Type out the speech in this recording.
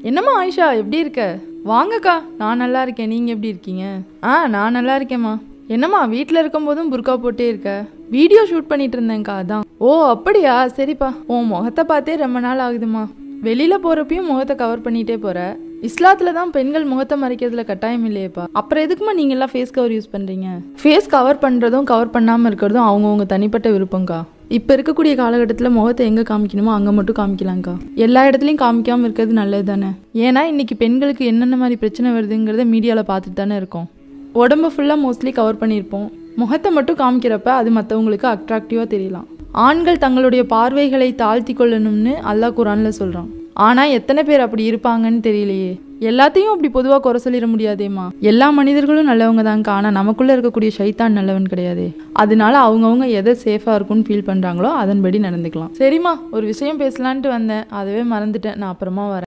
என்னம்மா ஆயிஷா எப்படி இருக்க வாங்கக்கா நான் நல்லா இருக்கேன் நீங்கள் எப்படி இருக்கீங்க ஆ நான் நல்லா இருக்கேம்மா என்னம்மா வீட்டில் இருக்கும்போதும் புர்கா போட்டே இருக்க வீடியோ ஷூட் பண்ணிட்டு இருந்தேன்க்கா அதான் ஓ அப்படியா சரிப்பா உன் முகத்தை பார்த்தே ரொம்ப நாள் ஆகுதுமா வெளியில் போகிறப்பையும் முகத்தை கவர் பண்ணிகிட்டே போகிற இஸ்லாத்தில் தான் பெண்கள் முகத்தை மறைக்கிறதுல கட்டாயம் இல்லையேப்பா அப்புறம் எதுக்குமா நீங்கள் எல்லாம் ஃபேஸ் கவர் யூஸ் பண்ணுறீங்க ஃபேஸ் கவர் பண்ணுறதும் கவர் பண்ணாமல் இருக்கிறதும் அவங்கவுங்க தனிப்பட்ட விருப்பம்க்கா இப்போ இருக்கக்கூடிய காலகட்டத்தில் முகத்தை எங்கே காமிக்கணுமோ அங்கே மட்டும் காமிக்கலாம்க்கா எல்லா இடத்துலையும் காமிக்காமல் இருக்கிறது நல்லது தானே ஏன்னா இன்னைக்கு பெண்களுக்கு என்னென்ன மாதிரி பிரச்சனை வருதுங்கிறத மீடியாவில் பார்த்துட்டு தானே இருக்கோம் உடம்பு ஃபுல்லாக மோஸ்ட்லி கவர் பண்ணியிருப்போம் முகத்தை மட்டும் காமிக்கிறப்ப அது மற்றவங்களுக்கு அட்ராக்டிவாக தெரியலாம் ஆண்கள் தங்களுடைய பார்வைகளை தாழ்த்தி கொள்ளணும்னு அல்லாஹ் குரானில் சொல்கிறான் ஆனால் எத்தனை பேர் அப்படி இருப்பாங்கன்னு தெரியலையே எல்லாத்தையும் அப்படி பொதுவாக குறை சொல்லிட முடியாதேம்மா எல்லா மனிதர்களும் நல்லவங்க தான்க்கா ஆனால் நமக்குள்ளே இருக்கக்கூடிய ஷைத்தான் நல்லவன் கிடையாதே அதனால அவங்கவுங்க எதை சேஃபாக இருக்கும்னு ஃபீல் பண்ணுறாங்களோ அதன்படி நடந்துக்கலாம் சரிம்மா ஒரு விஷயம் பேசலான்ட்டு வந்தேன் அதவே மறந்துட்டேன் நான் அப்புறமா வரேன்